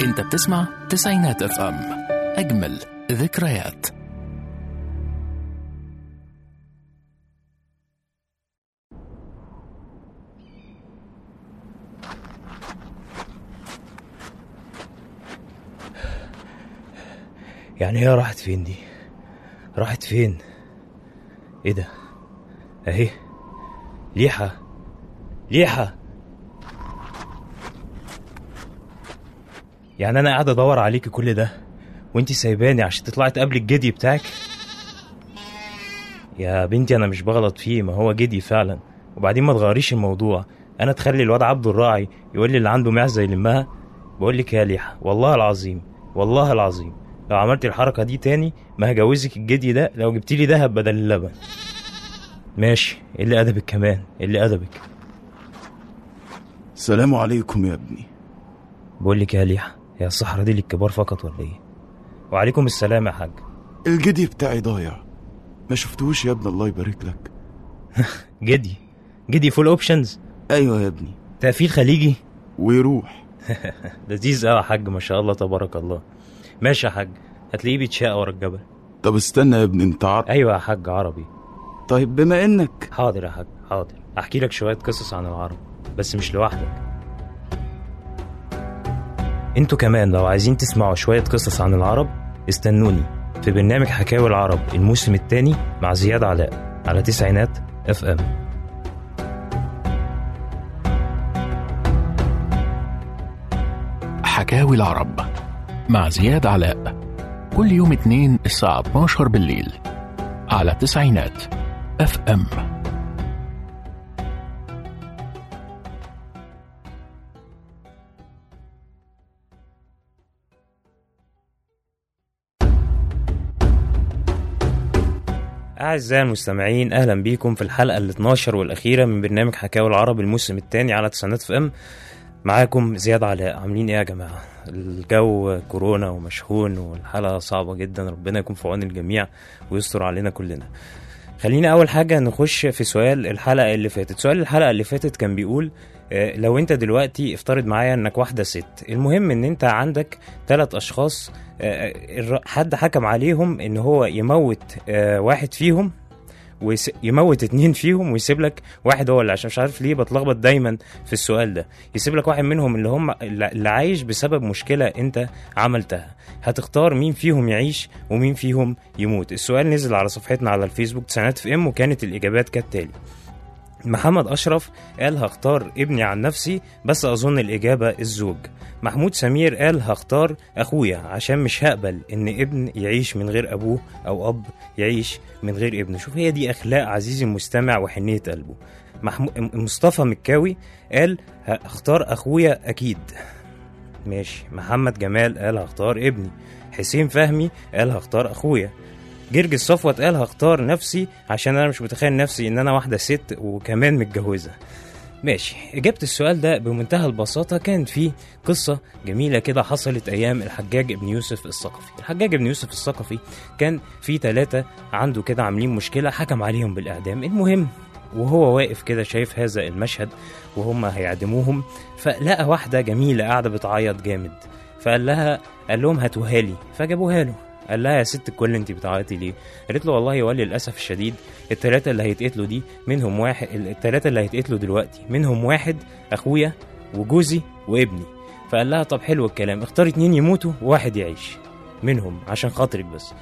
انت بتسمع تسعينات اف ام اجمل ذكريات يعني هي راحت فين دي راحت فين ايه ده اهي ليحة ليحة يعني انا قاعد ادور عليكي كل ده وانتي سايباني عشان تطلعي تقابلي الجدي بتاعك يا بنتي انا مش بغلط فيه ما هو جدي فعلا وبعدين ما تغيريش الموضوع انا تخلي الواد عبد الراعي يقول لي اللي عنده معزه يلمها بقول لك يا ليحة والله العظيم والله العظيم لو عملت الحركة دي تاني ما هجوزك الجدي ده لو جبت لي دهب بدل اللبن ماشي اللي أدبك كمان اللي أدبك السلام عليكم يا ابني بقول لك يا ليحة هي الصحراء دي للكبار فقط ولا ايه وعليكم السلام يا حاج الجدي بتاعي ضايع ما شفتوش يا ابني الله يبارك لك جدي جدي فول اوبشنز ايوه يا ابني تقفيل خليجي ويروح لذيذ قوي يا حاج ما شاء الله تبارك الله ماشي يا حاج هتلاقيه بيتشاق ورا الجبل طب استنى يا ابني انت عط... ايوه يا حاج عربي طيب بما انك حاضر يا حاج حاضر احكي لك شويه قصص عن العرب بس مش لوحدك انتوا كمان لو عايزين تسمعوا شويه قصص عن العرب استنوني في برنامج حكاوي العرب الموسم الثاني مع زياد علاء على تسعينات اف ام حكاوي العرب مع زياد علاء كل يوم اثنين الساعة 12 بالليل على تسعينات اف ام أعزائي المستمعين أهلا بيكم في الحلقة ال 12 والأخيرة من برنامج حكاوي العرب الموسم الثاني على تسعينات اف ام معاكم زياد علاء عاملين ايه يا جماعة الجو كورونا ومشحون والحلقة صعبة جدا ربنا يكون في عون الجميع ويستر علينا كلنا خلينا أول حاجة نخش في سؤال الحلقة اللي فاتت سؤال الحلقة اللي فاتت كان بيقول آه، لو انت دلوقتي افترض معايا انك واحدة ست المهم ان انت عندك ثلاث اشخاص آه، الر- حد حكم عليهم ان هو يموت آه، واحد فيهم ويموت اتنين فيهم ويسيب لك واحد هو اللي عشان مش عارف ليه بتلخبط دايما في السؤال ده يسيب لك واحد منهم اللي هم اللي عايش بسبب مشكله انت عملتها هتختار مين فيهم يعيش ومين فيهم يموت السؤال نزل على صفحتنا على الفيسبوك تسعينات في ام وكانت الاجابات كالتالي محمد أشرف قال هختار ابني عن نفسي بس أظن الإجابة الزوج محمود سمير قال هختار أخويا عشان مش هقبل إن ابن يعيش من غير أبوه أو أب يعيش من غير ابنه شوف هي دي أخلاق عزيزي المستمع وحنية قلبه محمو... مصطفى مكاوي قال هختار أخويا أكيد ماشي محمد جمال قال هختار ابني حسين فهمي قال هختار أخويا جرجس صفوت قال هختار نفسي عشان انا مش متخيل نفسي ان انا واحده ست وكمان متجوزه ماشي إجابة السؤال ده بمنتهى البساطة كانت في قصة جميلة كده حصلت أيام الحجاج ابن يوسف الثقفي الحجاج ابن يوسف الثقفي كان في ثلاثة عنده كده عاملين مشكلة حكم عليهم بالإعدام المهم وهو واقف كده شايف هذا المشهد وهم هيعدموهم فلقى واحدة جميلة قاعدة بتعيط جامد فقال لها قال لهم هاتوها لي فجابوها له قال لها يا ست الكل انت بتعيطي ليه؟ قالت له والله ولي للاسف الشديد الثلاثه اللي هيتقتلوا دي منهم واحد الثلاثه اللي هيتقتلوا دلوقتي منهم واحد اخويا وجوزي وابني فقال لها طب حلو الكلام اختار اتنين يموتوا وواحد يعيش منهم عشان خاطرك بس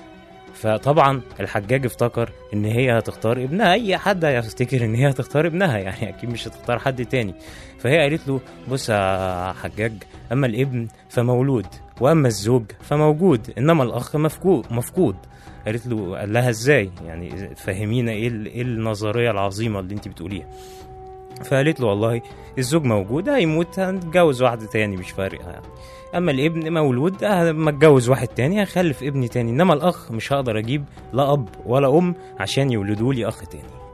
فطبعا الحجاج افتكر ان هي هتختار ابنها اي حد هيفتكر ان هي هتختار ابنها يعني اكيد مش هتختار حد تاني فهي قالت له بص يا حجاج اما الابن فمولود واما الزوج فموجود انما الاخ مفقود مفقود قالت له قال لها ازاي يعني فهمينا ايه ال- ايه النظريه العظيمه اللي انت بتقوليها فقالت له والله الزوج موجود هيموت هنتجوز واحد تاني مش فارقه يعني اما الابن مولود اما اتجوز واحد تاني هخلف ابني تاني انما الاخ مش هقدر اجيب لا اب ولا ام عشان يولدوا لي اخ تاني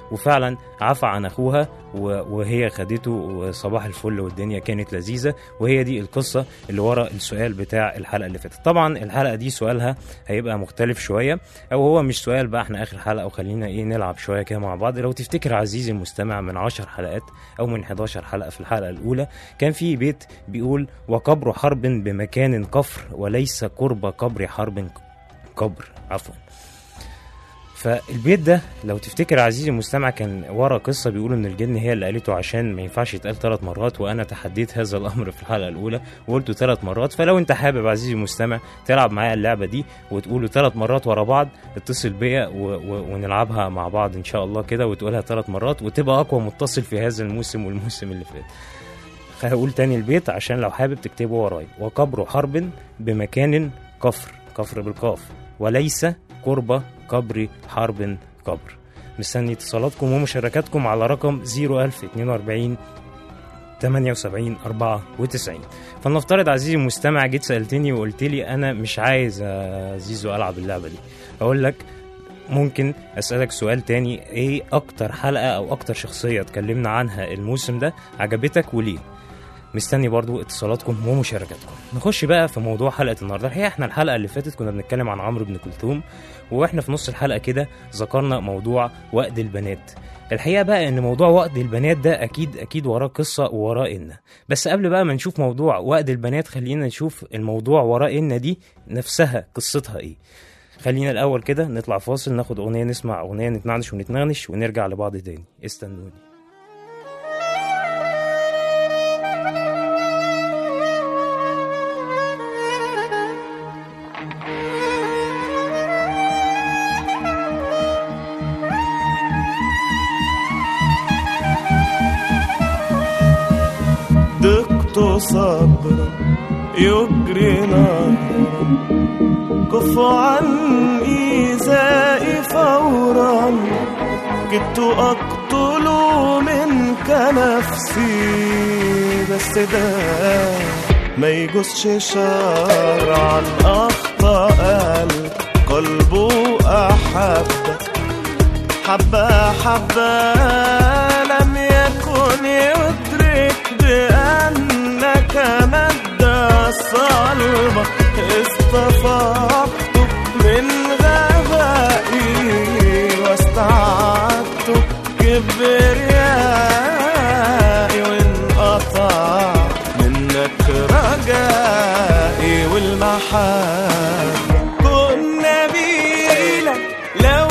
وفعلا عفى عن اخوها و- وهي خدته وصباح الفل والدنيا كانت لذيذه وهي دي القصه اللي ورا السؤال بتاع الحلقه اللي فاتت طبعا الحلقه دي سؤالها هيبقى مختلف شويه او هو مش سؤال بقى احنا اخر حلقه وخلينا ايه نلعب شويه كده مع بعض لو تفتكر عزيزي المستمع من 10 حلقات او من 11 حلقه في الحلقه الاولى كان في بيت بيقول وقبر حرب بمكان كفر وليس قرب قبر حرب قبر عفوا فالبيت ده لو تفتكر عزيزي المستمع كان ورا قصه بيقول ان الجن هي اللي قالته عشان ما ينفعش يتقال ثلاث مرات وانا تحديت هذا الامر في الحلقه الاولى وقلته ثلاث مرات فلو انت حابب عزيزي المستمع تلعب معايا اللعبه دي وتقوله ثلاث مرات ورا بعض اتصل بيا و... و... ونلعبها مع بعض ان شاء الله كده وتقولها ثلاث مرات وتبقى اقوى متصل في هذا الموسم والموسم اللي فات هقول تاني البيت عشان لو حابب تكتبه ورايا وقبر حرب بمكان كفر كفر بالقاف وليس قرب قبر حرب قبر مستني اتصالاتكم ومشاركاتكم على رقم 01042 78 94 فلنفترض عزيزي المستمع جيت سالتني وقلت لي انا مش عايز يا زيزو العب اللعبه دي اقول لك ممكن اسالك سؤال تاني ايه اكتر حلقه او اكتر شخصيه اتكلمنا عنها الموسم ده عجبتك وليه مستني برضو اتصالاتكم ومشاركاتكم نخش بقى في موضوع حلقه النهارده الحقيقه احنا الحلقه اللي فاتت كنا بنتكلم عن عمرو بن كلثوم واحنا في نص الحلقه كده ذكرنا موضوع وقت البنات الحقيقه بقى ان موضوع وقت البنات ده اكيد اكيد وراه قصه ووراه ان بس قبل بقى ما نشوف موضوع وقت البنات خلينا نشوف الموضوع وراه ان دي نفسها قصتها ايه خلينا الاول كده نطلع فاصل ناخد اغنيه نسمع اغنيه نتنعنش ونتنغنش ونرجع لبعض تاني استنوني دقت صبرا يجري نارا كف عن إيذائي فورا كدت أقتل منك نفسي بس ده ما يجوزش شرعا أخطأ القلب أحبك حبة حبة لم يكن يدرك بأنك مادة صلبة اصطفقت من غبائي واستعدت كبريائي وانقطع منك رجائي والمحبة كنا بيلك لو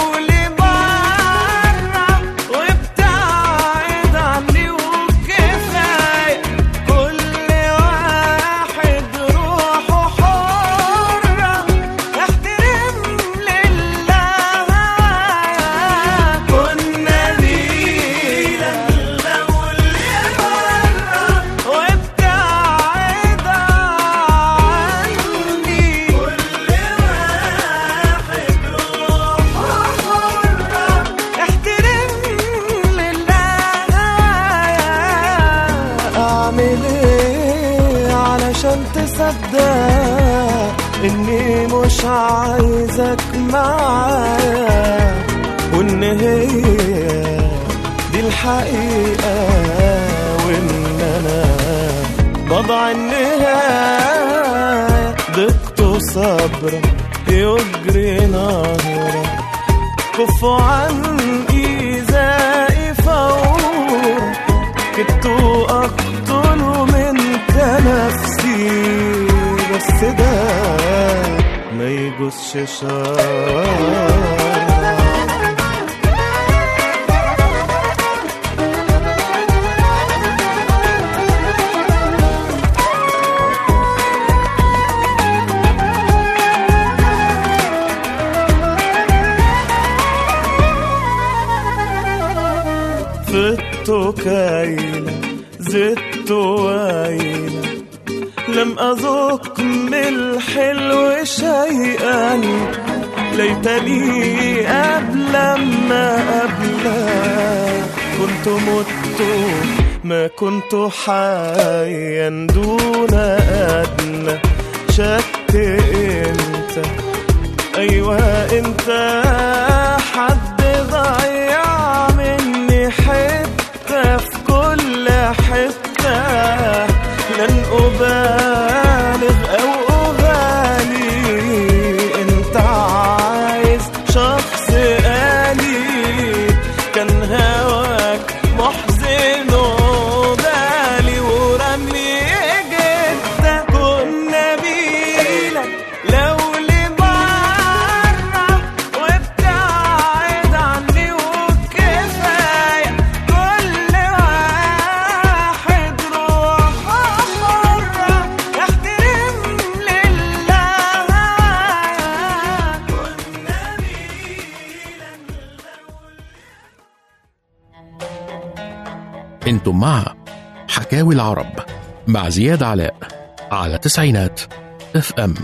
لبرا وابتعد عني وكفاية كل واحد روحه حرة احترم لله كنا بيلك لو لبرا وابتعد عني كل واحد روحه حرة احترم لله اعمل ايه علشان تصدق اني مش عايزك معايا وان هي دي الحقيقة وان انا بضع النهاية ضغط صبرا يجري نهرا كف عن إيذائي فورا كدت أقتل منك نفسي بس ده ما يجوزش شرعا فت كايلة زدت وايلة لم أذق من الحلو شيئا ليتني قبل ما قبل كنت مت ما كنت حيا دون أدنى شك انت ايوه انت حد ضيع من أبالغ أو أغالي أنت عايز شخص آلي كان هواك محزن وغالي ورمي جدا كنا بيلك لو لبره وابتعد عني وكفاية كل واحد روح حرة احترم لله كنا انتم مع حكاوي العرب مع زياد علاء على تسعينات اف ام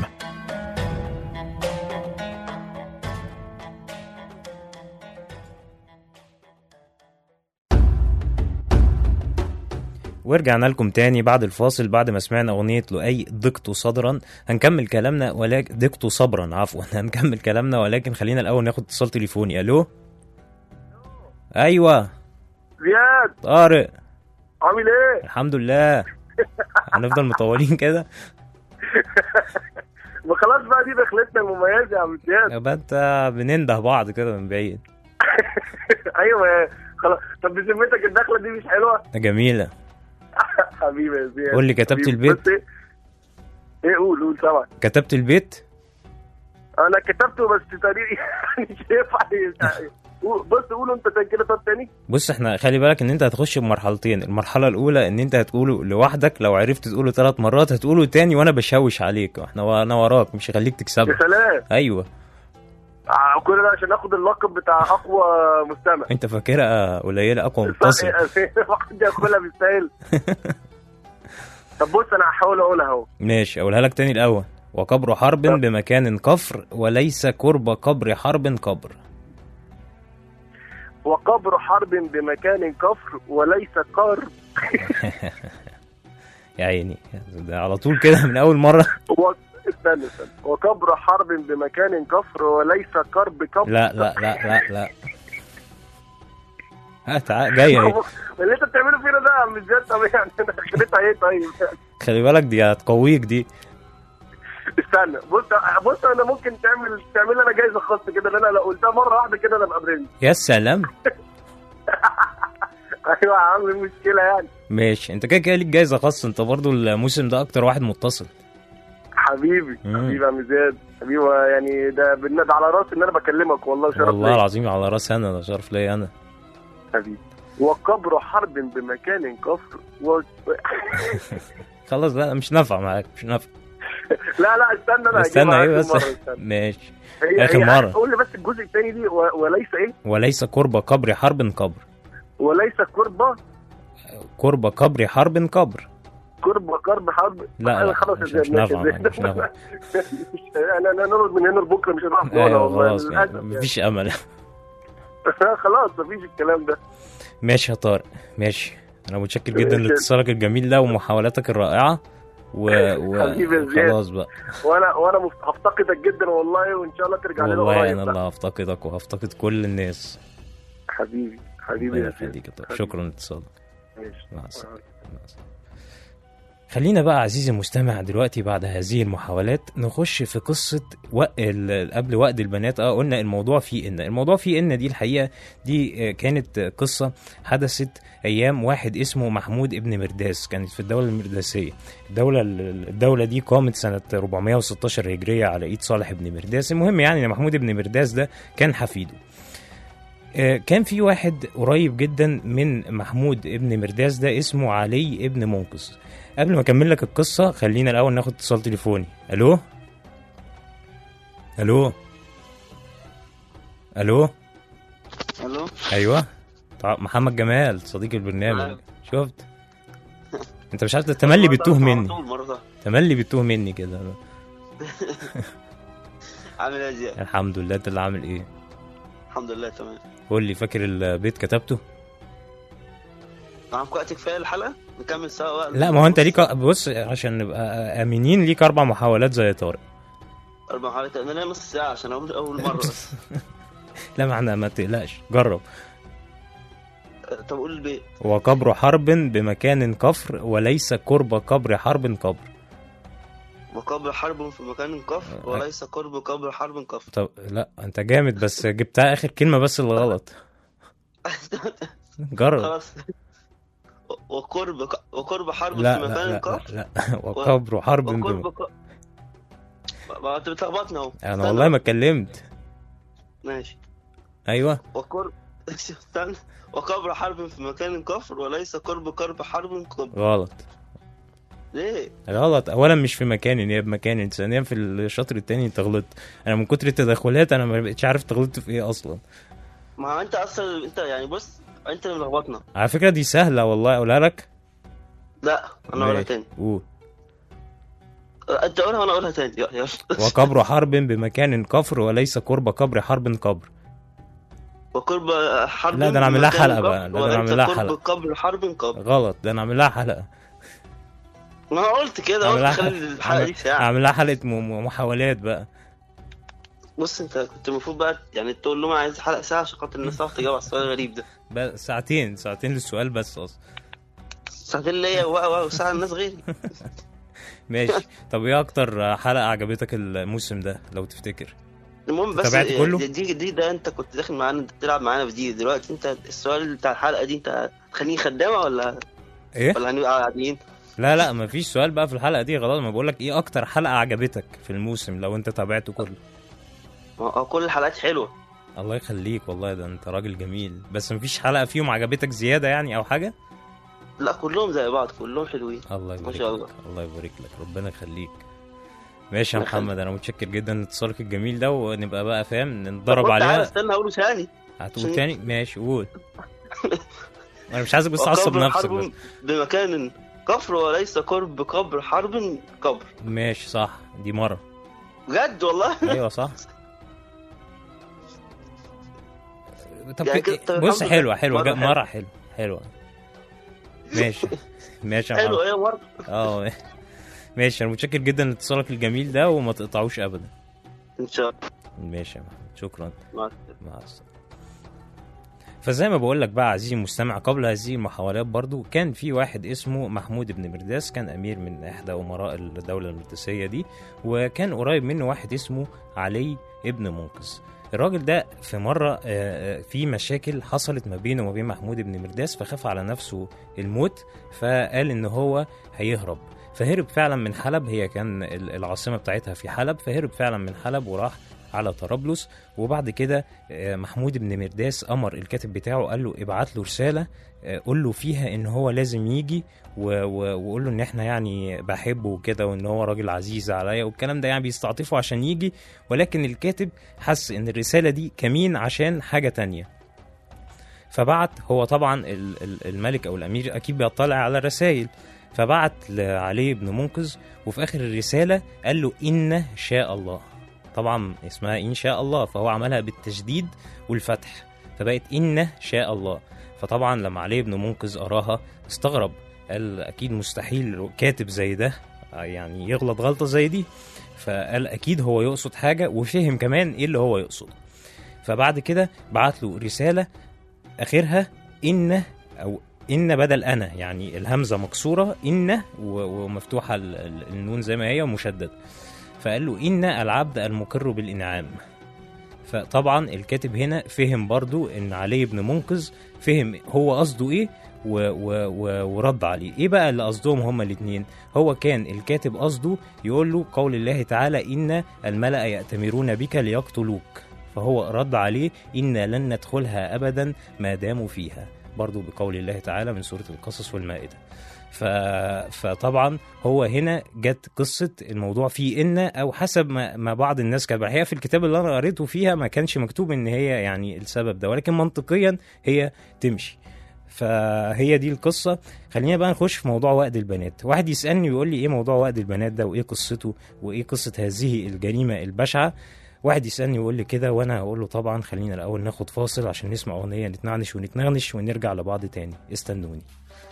ورجعنا لكم تاني بعد الفاصل بعد ما سمعنا أغنية لؤي ضقت صدرا هنكمل كلامنا ولكن ضقت صبرا عفوا هنكمل كلامنا ولكن خلينا الأول ناخد اتصال تليفوني ألو أيوة زياد طارق عامل ايه؟ الحمد لله هنفضل مطولين كده ما خلاص بقى دي دخلتنا المميزه يا عم زياد يبقى انت بننده بعض كده من بعيد ايوه يا- خلاص طب بذمتك الدخله دي مش حلوه؟ جميله حبيبي يا زياد قول لي كتبت حبيبي. البيت؟ بس ايه ايه قول قول سامع كتبت البيت انا كتبته بس تقريبا يعني مش هينفع قول- بص قولوا انت تاني كده طب تاني بص احنا خلي بالك ان انت هتخش بمرحلتين المرحله الاولى ان انت هتقوله لوحدك لو عرفت تقوله ثلاث مرات هتقوله تاني وانا بشوش عليك احنا انا وراك مش هخليك يا تكسبها سلام ايوه آه، كل ده عشان اخد اللقب بتاع اقوى مستمع انت فاكرها قليله اقوى متصل واحد ياكلها بالسهل طب بص انا هحاول اقولها اهو ماشي اقولها لك تاني الاول وقبر حرب طب. بمكان كفر وليس قرب قبر حرب قبر وقبر حرب بمكان كفر وليس قرب يا عيني ده على طول كده من اول مره و... استنى استنى وقبر حرب بمكان كفر وليس قرب كفر لا لا لا لا لا ها تعال جايه اهي اللي انت بتعمله فينا ده يا عم زياد طب يعني انا خليتها ايه طيب خلي بالك دي هتقويك دي استنى بص بص انا ممكن تعمل تعمل لي انا جايزه خاصه كده اللي انا لو قلتها مره واحده كده انا ابقى برنس يا سلام ايوه يا عم المشكله يعني ماشي انت كده كده ليك جايزه خاصه انت برضو الموسم ده اكتر واحد متصل حبيبي مم. حبيبي يا عم زياد حبيبي يعني ده بالن- ده على راسي ان انا بكلمك والله شرف والله ليا. العظيم على راسي انا ده شرف ليا انا حبيبي وقبر حرب بمكان كفر و... خلاص لا مش نافع معاك مش نافع لا لا استنى انا استنى هجيبها ايه آخر بس مرة، استنى. ماشي هي آخر هي مرة. قول لي بس الجزء الثاني دي و... وليس ايه وليس قرب قبر حرب قبر وليس قربة قرب قبر حرب قبر قرب قرب حرب لا، أنا لا، خلاص مش- يا مش زياد، نافع، ماشي. مش نافع. انا انا نقعد من هنا لبكره مش هنعرف نقعد ايوه والله خلاص يعني للأسف مفيش امل يعني. خلاص مفيش الكلام ده ماشي يا طارق ماشي انا متشكر جدا ماشي. لاتصالك الجميل ده ومحاولاتك الرائعه و... حبيبي يا و... زياد. خلاص بقى وانا وانا مف- هفتقدك جدا والله وان شاء الله ترجع لنا والله قريب انا بقى. اللي هفتقدك وهفتقد كل الناس حبيبي حبيبي ربنا يا زياد. يخليك يا طارق حبيبي. شكرا لاتصالك ماشي مع السلامه مع السلامة. خلينا بقى عزيزي المستمع دلوقتي بعد هذه المحاولات نخش في قصة وق... ال- قبل وقت البنات اه قلنا الموضوع فيه ان الموضوع فيه ان دي الحقيقة دي آه، كانت قصة حدثت ايام واحد اسمه محمود ابن مرداس كانت في الدولة المرداسية الدولة الدولة دي قامت سنة 416 هجرية على ايد صالح ابن مرداس المهم يعني ان محمود ابن مرداس ده كان حفيده آه، كان في واحد قريب جدا من محمود ابن مرداس ده اسمه علي ابن منقذ قبل ما اكمل لك القصه خلينا الاول ناخد اتصال تليفوني الو الو الو الو ايوه طع- محمد جمال صديق البرنامج أهلا. شفت انت مش عارف تملي بتوه على مني طول مرة تملي بتوه مني كده عامل ايه يا زياد؟ الحمد لله انت اللي عامل ايه الحمد لله تمام قول لي فاكر البيت كتبته معاك وقت كفايه الحلقه؟ نكمل سوا بقى لا ما هو انت ليك بص عشان نبقى امينين ليك اربع محاولات زي طارق اربع حلقات انا ليا نص ساعه عشان اول اول مره بس لا معنى ما تقلقش جرب طب قول البيت وقبر حرب بمكان كفر وليس قرب قبر حرب قبر وقبر حرب في مكان كفر وليس قرب قبر حرب كفر طب لا انت جامد بس جبتها اخر كلمة بس اللي غلط جرب خلاص وقرب وقرب حرب لا في لا مكان لا, كفر لا, لا. وقبر حرب وقرب بم... ك... ما انت بتلخبطنا اهو انا استنى. والله ما اتكلمت ماشي ايوه وقرب استنى وقبر حرب في مكان كفر وليس قرب قرب حرب كفر غلط ليه؟ غلط اولا مش في مكان هي بمكان ثانيا في الشطر التاني انت غلطت انا من كتر التدخلات انا ما بقتش عارف تغلطت في ايه اصلا ما هو انت اصلا انت يعني بص انت اللي ملخبطنا على فكره دي سهله والله اقولها لك لا انا اقولها ماشي. تاني قول انت قولها وانا اقولها تاني يلا يلا وقبر حرب بمكان كفر وليس قرب قبر حرب قبر وقرب حرب لا، ده أنا أعمل لها بمكان حلقة بقى، كفر ده أنا وليس أعمل لها قرب حلقة. قبر حرب كفر غلط ده انا اعمل لها حلقه ما أنا قلت كده أعمل قلت لها خلي الحلقه دي ساعه اعمل لها حلقه م- م- محاولات بقى بص انت كنت المفروض بقى يعني تقول لهم عايز حلقه ساعه عشان خاطر الناس تعرف تجاوب على السؤال الغريب ده بس ساعتين ساعتين للسؤال بس اصلا ساعتين ليا و- و- وساعه الناس غيري ماشي طب ايه اكتر حلقه عجبتك الموسم ده لو تفتكر المهم بس تابعت كله؟ دي, دي دي ده انت كنت داخل معانا انت بتلعب معانا في دي دلوقتي انت السؤال بتاع الحلقه دي انت هتخليني خدامه ولا ايه ولا هنبقى قاعدين لا لا مفيش سؤال بقى في الحلقه دي غلط ما بقول لك ايه اكتر حلقه عجبتك في الموسم لو انت تابعته كله ما هو كل الحلقات حلوه الله يخليك والله ده انت راجل جميل بس مفيش حلقه فيهم عجبتك زياده يعني او حاجه لا كلهم زي بعض كلهم حلوين الله يبارك شاء لك الله. الله يبارك لك ربنا يخليك ماشي يا الله يخليك. محمد انا متشكر جدا لاتصالك الجميل ده ونبقى بقى فاهم نتدرب طب تعالى عليها استنى اقوله ثاني هتقول عشان- تاني ماشي قول انا مش عايزك بس تعصب وقبر نفسك بس حرب بمكان كفر وليس قرب قبر حرب قبر ماشي صح دي مره بجد والله ايوه صح طب يعني ك- كده- طب بص الحمد لله. حلوه حلوه مرة جا- مره حلوه حلوه ماشي ماشي يا حلو محمد ايه برضه اه ماشي انا متشكر جدا لاتصالك الجميل ده وما تقطعوش ابدا ان شاء الله ماشي يا محمد شكرا مع السلامة. مع السلامه فزي ما بقول لك بقى عزيزي المستمع قبل هذه المحاولات برضو كان في واحد اسمه محمود بن مرداس كان امير من احدى امراء الدوله المرداسيه دي وكان قريب منه واحد اسمه علي ابن منقذ الراجل ده في مرة آه، آه، في مشاكل حصلت ما بينه وما بين محمود بن مرداس فخاف على نفسه الموت فقال ان هو هيهرب فهرب فعلا من حلب هي كان ال- العاصمة بتاعتها في حلب فهرب فعلا من حلب وراح على طرابلس وبعد كده آه، محمود بن مرداس امر الكاتب بتاعه قال له ابعت له رساله آه، قول له فيها ان هو لازم يجي و- و- وقول له ان احنا يعني بحبه وكده وان هو راجل عزيز عليا والكلام ده يعني بيستعطفه عشان يجي ولكن الكاتب حس ان الرساله دي كمين عشان حاجه تانية فبعت هو طبعا ال- ال- الملك او الامير اكيد بيطلع على الرسائل فبعت لعلي بن منقذ وفي اخر الرساله قال له ان شاء الله طبعا اسمها ان شاء الله فهو عملها بالتشديد والفتح فبقت ان شاء الله فطبعا لما علي بن منقذ قراها استغرب قال اكيد مستحيل كاتب زي ده يعني يغلط غلطه زي دي فقال اكيد هو يقصد حاجه وفهم كمان ايه اللي هو يقصده فبعد كده بعت له رساله اخرها ان او ان بدل انا يعني الهمزه مكسوره ان و- ومفتوحه ال- ال- النون زي ما هي ومشدده فقال له ان العبد المقر بالانعام فطبعا الكاتب هنا فهم برضو ان علي بن منقذ فهم هو قصده ايه و و و ورد عليه ايه بقى اللي قصدهم هما الاتنين هو كان الكاتب قصده يقول له قول الله تعالى ان الملأ يأتمرون بك ليقتلوك فهو رد عليه إنا لن ندخلها أبدا ما داموا فيها برضو بقول الله تعالى من سورة القصص والمائدة ف... فطبعا هو هنا جت قصة الموضوع فيه إن أو حسب ما, ما بعض الناس كانت هي في الكتاب اللي أنا قريته فيها ما كانش مكتوب إن هي يعني السبب ده ولكن منطقيا هي تمشي فهي دي القصة خلينا بقى نخش في موضوع وقت البنات واحد يسألني ويقول لي ايه موضوع وقت البنات ده وايه قصته وايه قصة هذه الجريمة البشعة واحد يسألني ويقول لي كده وانا هقول له طبعا خلينا الاول ناخد فاصل عشان نسمع اغنية نتنعنش ونتنغنش ونرجع لبعض تاني استنوني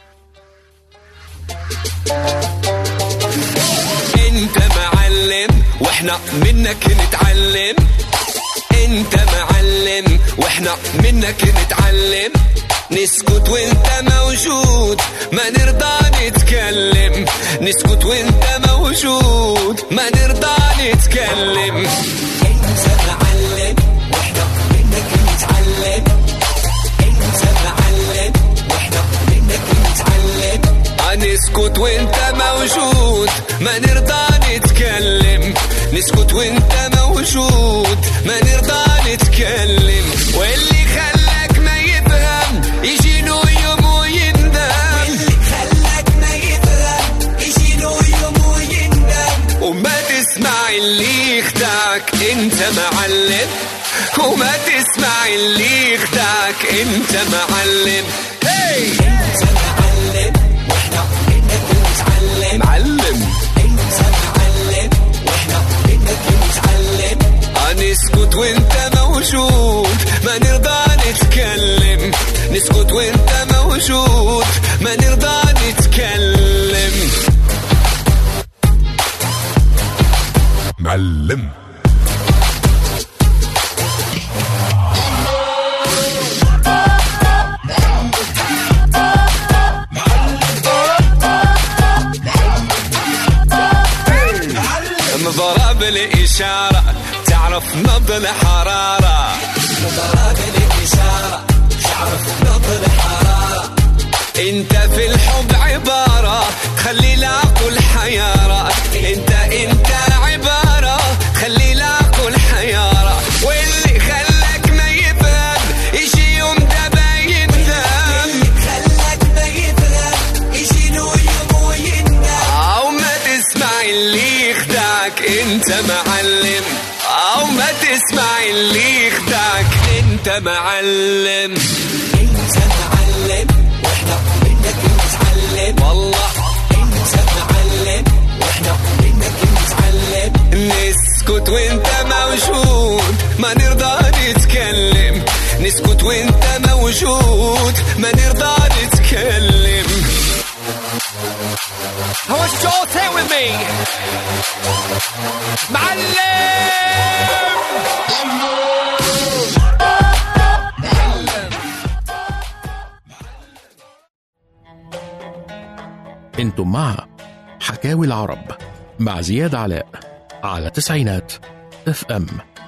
انت معلم واحنا منك نتعلم انت معلم واحنا منك نتعلم نسكت وانت موجود ما نرضى نتكلم نسكت وانت موجود ما نرضى نتكلم انت معلم واحنا منك نتعلم انت معلم واحنا منك نتعلم نسكت وانت موجود ما نرضى نتكلم نسكت وانت موجود ما نرضى نتكلم واللي خلاك ما يفهم يجي له يوم ويندم واللي خلاك ما يفهم يجي له يوم ويندم وما تسمع اللي يخدعك انت معلم وما تسمع اللي يخدعك انت معلم هي انت معلم واحنا منك نتعلم معلم انت معلم واحنا منك نتعلم نسكت وانت موجود ما نرضى نتكلم نسكت وانت موجود ما نرضى نتكلم معلم مضرب الإشارة تعرف نبض الحرارة مضرب الإشارة تعرف نبض الحرارة انت في الحب عبارة خلي العقل حيارة انت انت عبارة خلي العقل حيارة واللي خلاك ما يفهم يجي يوم ده باين دم خلاك ما يفهم يجي له يوم ويندم او ما تسمع اللي يخدعك انت معلم او ما تسمع اللي يخدعك انت معلم انت معلم واحنا منك نتعلم والله انت معلم واحنا منك نتعلم نسكت وانت موجود ما نرضى نتكلم نسكت وانت موجود ما نرضى نتكلم I want you to all say it with me. انتم مع حكاوي العرب مع زياد علاء على تسعينات اف ام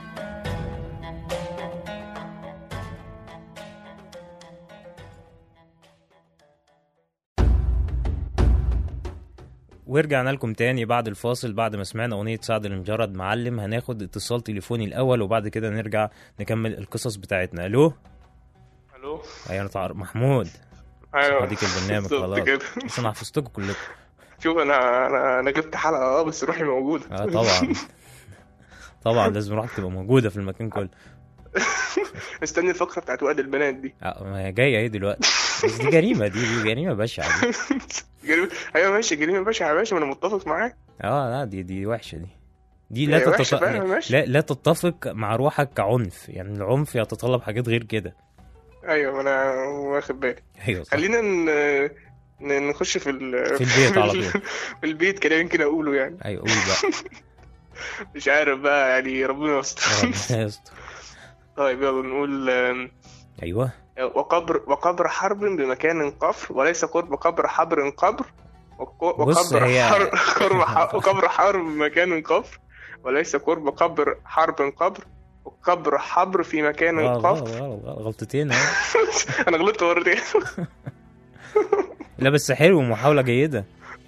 ورجعنا لكم تاني بعد الفاصل بعد ما سمعنا أغنية سعد المجرد معلم هناخد اتصال تليفوني الأول وبعد كده نرجع نكمل القصص بتاعتنا ألو الو أيوة نتعرف محمود ايوه صديق البرنامج بالظبط خلاص كده بس أنا حفظتكم كلكم شوف انا انا انا جبت حلقه اه بس روحي موجوده اه طبعا طبعا لازم روحك تبقى موجودة في المكان كله استني الفقره بتاعت واد البنات دي آه، ما هي جاية اهي دلوقتي بس دي جريمة دي دي جريمة بشعة دي جريمة ايوه ماشي جريمه باشا يا باشا ما انا متفق معاك اه لا دي دي وحشة دي دي لا هي وحشة تتط... فعلا، ماشي. لا لا تتفق مع روحك كعنف يعني العنف يتطلب حاجات غير كده ايوه ما انا واخد بالي ايوه صح. خلينا ن... ن- نخش في ال... في البيت على طول. في البيت كده يمكن اقوله يعني ايوه قول بقى مش عارف بقى يعني ربنا يستر ربنا يستر طيب يلا نقول آم، ايوه وقبر وقبر حرب بمكان قفر وليس قرب قبر حبر قبر وق- بص، وقبر هي- حر قرب ح- وقبر حرب بمكان قفر وليس قرب قبر حرب قبر وقبر حبر في مكان غلط قفر غلط غلط غلط. غلطتين اهو انا غلطت مرتين لا بس حلو محاولة جيدة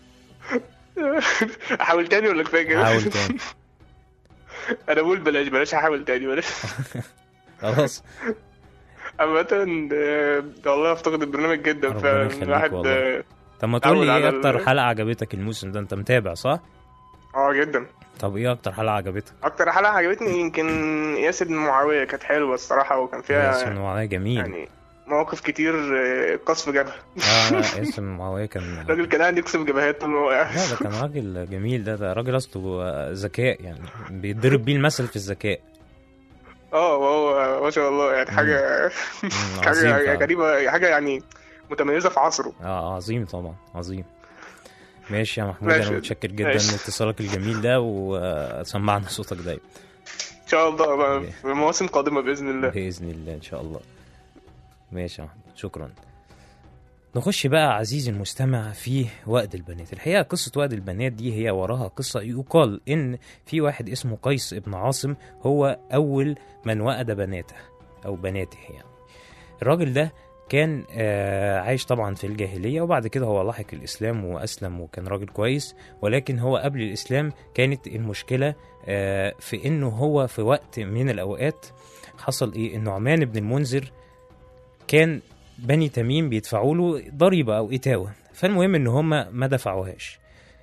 احاول تاني ولا كفايه كده حاول تاني انا بقول بلاش بلاش احاول تاني بلاش خلاص عامة آه، والله افتقد البرنامج جدا ربنا يخليك فالواحد والله. اه طب ما تقول أول لي على ايه اكتر ال- حلقة عجبتك الموسم ده انت متابع صح؟ آه، جدا طب ايه اكتر حلقة عجبتك؟ اكتر حلقة عجبتني يمكن ياسر بن معاوية كانت حلوة الصراحة وكان فيها ياسر معاوية جميل يعني مواقف كتير آه، قصف جبهة اه لا ياسر معاوية كان الراجل كان قاعد يقصف جبهات طول ما هو قاعد لا ده كان راجل جميل ده ده راجل اصله آه، ذكاء يعني بيضرب بيه المثل في الذكاء اه وهو ما شاء الله يعني حاجة مم، عظيم حاجة فعلا. غريبة حاجة يعني متميزة في عصره اه عظيم طبعا عظيم ماشي يا محمود ماشي. انا متشكر جدا ماشي. لاتصالك الجميل ده وسمعنا صوتك دايما ان شاء الله بقى في مواسم قادمة بإذن الله باذن الله ان شاء الله ماشي يا محمود شكرا نخش بقى عزيزي المستمع في وقت البنات الحقيقة قصة وقت البنات دي هي وراها قصة يقال إن في واحد اسمه قيس ابن عاصم هو أول من وأد بناته أو بناته يعني الراجل ده كان آه، عايش طبعا في الجاهلية وبعد كده هو لحق الإسلام وأسلم وكان راجل كويس ولكن هو قبل الإسلام كانت المشكلة آه، في إنه هو في وقت من الأوقات حصل إيه النعمان بن المنذر كان بني تميم بيدفعوا له ضريبة أو إتاوة فالمهم إن هما ما دفعوهاش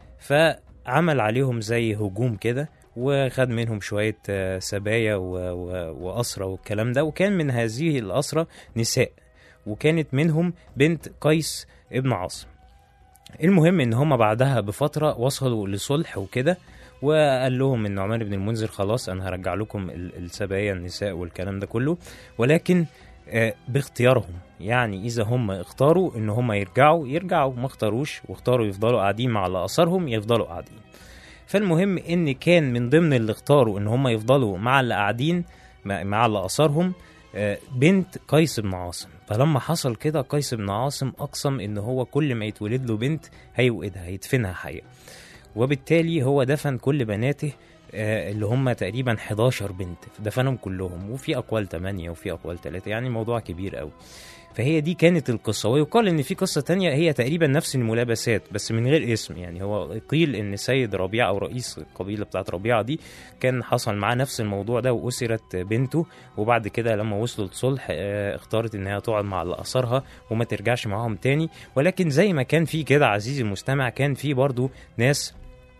فعمل عليهم زي هجوم كده وخد منهم شوية آه، سبايا و- و- وأسرة والكلام ده وكان من هذه الأسرة نساء وكانت منهم بنت قيس ابن عاصم المهم ان هما بعدها بفترة وصلوا لصلح وكده وقال لهم النعمان بن المنذر خلاص انا هرجع لكم ال- السبايا النساء والكلام ده كله ولكن آه، باختيارهم يعني اذا هم اختاروا ان هم يرجعوا يرجعوا ما اختاروش واختاروا يفضلوا قاعدين مع اللي اثرهم يفضلوا قاعدين فالمهم ان كان من ضمن اللي اختاروا ان هم يفضلوا مع اللي قاعدين مع مع اللي اثرهم آه، بنت قيس بن عاصم فلما حصل كده قيس بن عاصم اقسم ان هو كل ما يتولد له بنت هيوقدها هيدفنها حيه وبالتالي هو دفن كل بناته آه، اللي هم تقريبا 11 بنت دفنهم كلهم وفي اقوال 8 وفي اقوال 3 يعني موضوع كبير قوي فهي دي كانت القصة ويقال ان في قصة تانية هي تقريبا نفس الملابسات بس من غير اسم يعني هو قيل ان سيد ربيعة او رئيس القبيلة بتاعت ربيعة دي كان حصل معاه نفس الموضوع ده واسرت بنته وبعد كده لما وصلوا لصلح آه، اختارت ان هي تقعد مع اللي اثرها وما ترجعش معاهم تاني ولكن زي ما كان في كده عزيزي المستمع كان في برضو ناس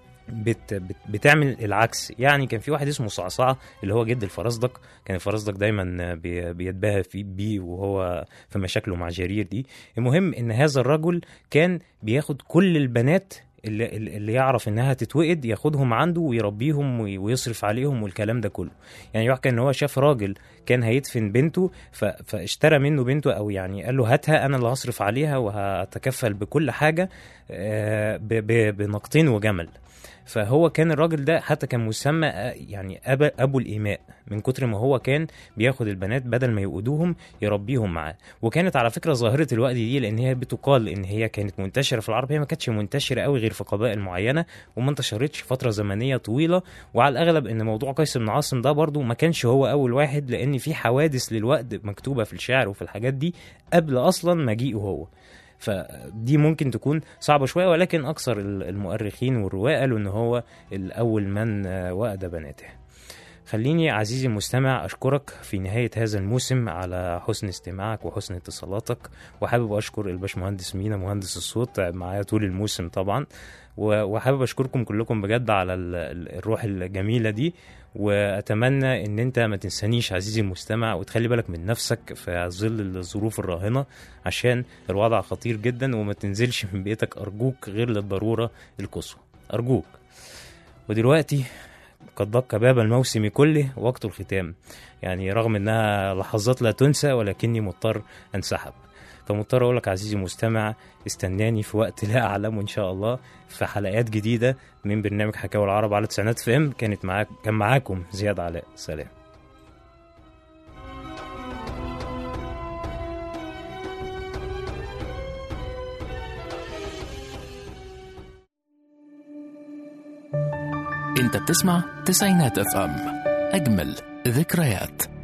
بت بت بتعمل العكس يعني كان في واحد اسمه صعصعة اللي هو جد الفرزدق كان الفرزدق دايما بي- بيتباهى في بيه وهو في مشاكله مع جرير دي المهم ان هذا الرجل كان بياخد كل البنات اللي, اللي يعرف انها تتوئد ياخدهم عنده ويربيهم وي- ويصرف عليهم والكلام ده كله يعني يحكى ان هو شاف راجل كان هيدفن بنته ف- فاشترى منه بنته او يعني قال له هاتها انا اللي هصرف عليها وهتكفل بكل حاجه آه، ب- ب- بنقطين وجمل فهو كان الراجل ده حتى كان مسمى آه، يعني أبا أبو الإيماء من كتر ما هو كان بياخد البنات بدل ما يقودوهم يربيهم معاه وكانت على فكرة ظاهرة الوقت دي لأن هي بتقال إن هي كانت منتشرة في العرب هي ما كانتش منتشرة قوي غير في قبائل معينة وما انتشرتش فترة زمنية طويلة وعلى الأغلب إن موضوع قيس بن عاصم ده برضو ما كانش هو أول واحد لأن في حوادث للوقت مكتوبة في الشعر وفي الحاجات دي قبل أصلا مجيئه هو فدي ممكن تكون صعبة شوية ولكن أكثر المؤرخين والرواة قالوا إن هو الأول من آه، وأد بناته خليني عزيزي المستمع أشكرك في نهاية هذا الموسم على حسن استماعك وحسن اتصالاتك وحابب أشكر الباشمهندس مينا مهندس الصوت معايا طول الموسم طبعا و- وحابب أشكركم كلكم بجد على ال- ال- الروح الجميلة دي وأتمنى إن أنت ما تنسانيش عزيزي المستمع وتخلي بالك من نفسك في ظل الظروف الراهنة عشان الوضع خطير جدا وما تنزلش من بيتك أرجوك غير للضرورة القصوى أرجوك ودلوقتي قد دق باب الموسم كله وقت الختام يعني رغم انها لحظات لا تنسى ولكني مضطر انسحب فمضطر اقول لك عزيزي المستمع استناني في وقت لا اعلمه ان شاء الله في حلقات جديده من برنامج حكاوي العرب على تسعينات فام كانت معاك كان معاكم زياد علاء سلام انت بتسمع تسعينات اف ام اجمل ذكريات